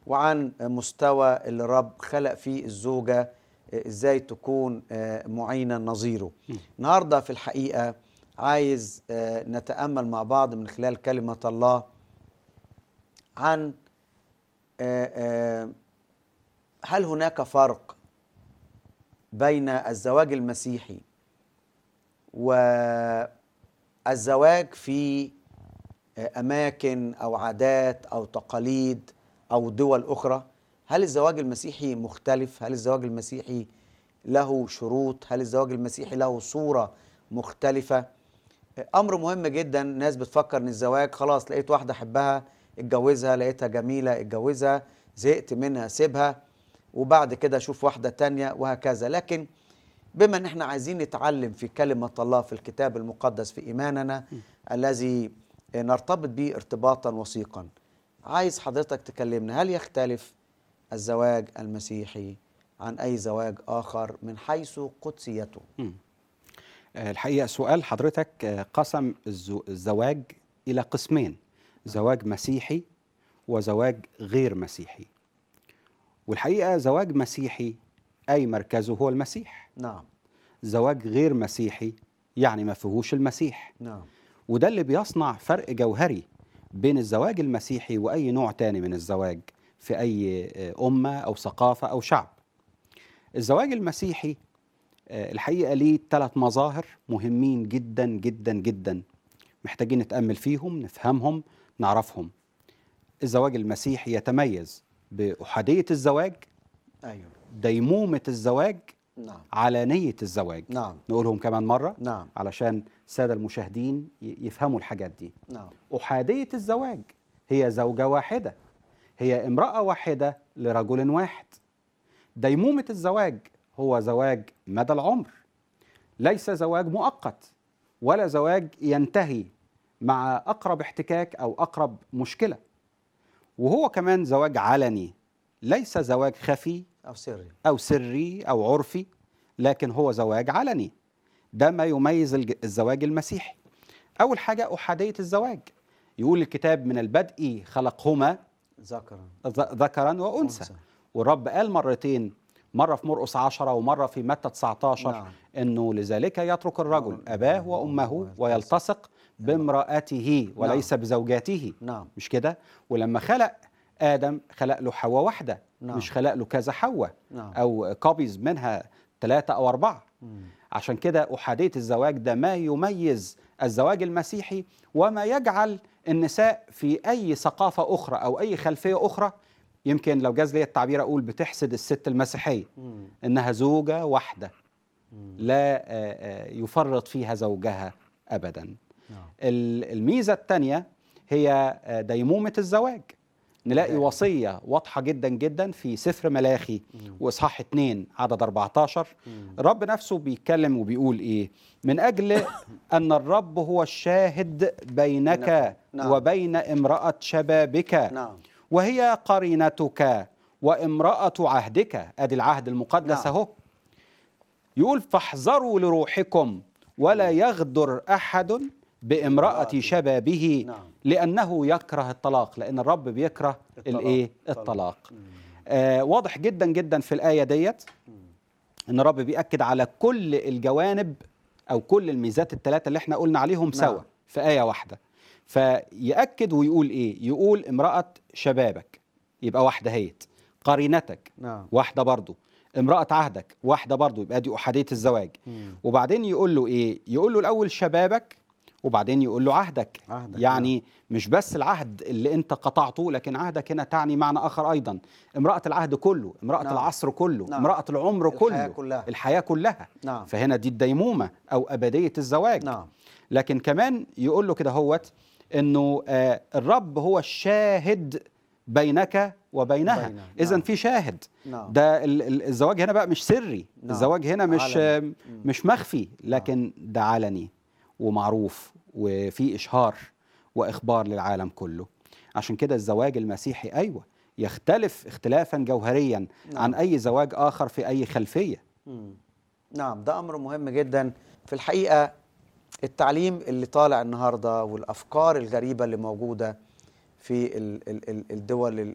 وعن مستوى اللي الرب خلق فيه الزوجة آه، ازاي تكون آه، معينة نظيره النهاردة في الحقيقة عايز آه، نتأمل مع بعض من خلال كلمة الله عن آه، آه، هل هناك فرق بين الزواج المسيحي والزواج في أماكن أو عادات أو تقاليد أو دول أخرى هل الزواج المسيحي مختلف؟ هل الزواج المسيحي له شروط؟ هل الزواج المسيحي له صورة مختلفة؟ أمر مهم جدا الناس بتفكر إن الزواج خلاص لقيت واحدة أحبها اتجوزها لقيتها جميلة اتجوزها زهقت منها سيبها وبعد كده أشوف واحدة تانية وهكذا لكن بما ان احنا عايزين نتعلم في كلمة الله في الكتاب المقدس في إيماننا الذي نرتبط به ارتباطا وثيقا عايز حضرتك تكلمنا هل يختلف الزواج المسيحي عن أي زواج آخر من حيث قدسيته آه، الحقيقة سؤال حضرتك آه، قسم الزو- الزواج إلى قسمين زواج مسيحي وزواج غير مسيحي والحقيقة زواج مسيحي أي مركزه هو المسيح نعم زواج غير مسيحي يعني ما فيهوش المسيح نعم وده اللي بيصنع فرق جوهري بين الزواج المسيحي وأي نوع تاني من الزواج في أي آه، أمة أو ثقافة أو شعب الزواج المسيحي آه، الحقيقة ليه ثلاث مظاهر مهمين جدا جدا جدا محتاجين نتأمل فيهم نفهمهم نعرفهم الزواج المسيحي يتميز بأحادية الزواج أيوه ديمومة الزواج نعم علانية الزواج نعم نقولهم كمان مرة نعم علشان السادة المشاهدين ي- يفهموا الحاجات دي نعم أحادية الزواج هي زوجة واحدة هي امرأة واحدة لرجل واحد ديمومة الزواج هو زواج مدى العمر ليس زواج مؤقت ولا زواج ينتهي مع أقرب احتكاك أو أقرب مشكلة وهو كمان زواج علني ليس زواج خفي أو سري أو سري أو عرفي لكن هو زواج علني ده ما يميز الج- الزواج المسيحي أول حاجة أحادية الزواج يقول الكتاب من البدء خلقهما ذكرا ذ- ذكرا وأنثى أنثى. والرب قال مرتين مرة في مرقس عشرة ومرة في متى 19 نعم. إنه لذلك يترك الرجل نعم. أباه وأمه ويلتصق بامرأته وليس بزوجاته نعم مش كده ولما خلق آدم خلق له حواء واحدة نعم. مش خلق له كذا حواء نعم أو كوبيز منها ثلاثة أو أربعة مم. عشان كده أحادية الزواج ده ما يميز الزواج المسيحي وما يجعل النساء في أي ثقافة أخرى أو أي خلفية أخرى يمكن لو جاز لي التعبير أقول بتحسد الست المسيحية مم. إنها زوجة واحدة مم. لا آه، آه، يفرط فيها زوجها أبدا نعم ال- الميزة الثانية هي آه، ديمومة الزواج نلاقي نعم. وصية واضحة جدا جدا في سفر ملاخي مم. وإصحاح 2 عدد 14 مم. الرب نفسه بيتكلم وبيقول ايه من اجل ان الرب هو الشاهد بينك بينكم. نعم. وبين امراه شبابك نعم وهي قرينتك وامراه عهدك ادي العهد المقدس نعم. اهو يقول فاحذروا لروحكم ولا يغدر احد بامراه امرأة. شبابه نعم لانه يكره الطلاق لان الرب بيكره الطلاق. الايه الطلاق. الطلاق مم. آه واضح جدا جدا في الايه ديت مم. ان الرب بيأكد على كل الجوانب او كل الميزات الثلاثه اللي احنا قلنا عليهم نعم. سوا في ايه واحده فيأكد ويقول ايه يقول امرأة شبابك يبقى واحده هيت قرينتك نعم واحده برضو امرأة عهدك واحده برضو يبقى دي أحادية الزواج مم. وبعدين يقول له ايه يقول له الاول شبابك وبعدين يقول له عهدك عهدك يعني مش بس العهد اللي انت قطعته لكن عهدك هنا تعني معنى اخر ايضا امرأة العهد كله امرأة نعم. العصر كله نعم. امرأة العمر كله الحياة كلها. الحياة كلها نعم فهنا دي الديمومة او ابدية الزواج نعم لكن كمان يقول له كده هوت انه آه الرب هو الشاهد بينك وبينها بينها. اذا نعم. في شاهد نعم ده ال- ال- الزواج هنا بقى مش سري نعم. الزواج هنا مش علني. آه، مم. مش مخفي لكن ده علني ومعروف وفي اشهار واخبار للعالم كله عشان كده الزواج المسيحي ايوه يختلف اختلافا جوهريا نعم. عن اي زواج اخر في اي خلفيه مم. نعم ده امر مهم جدا في الحقيقه التعليم اللي طالع النهارده والافكار الغريبه اللي موجوده في ال- ال- ال- الدول ال-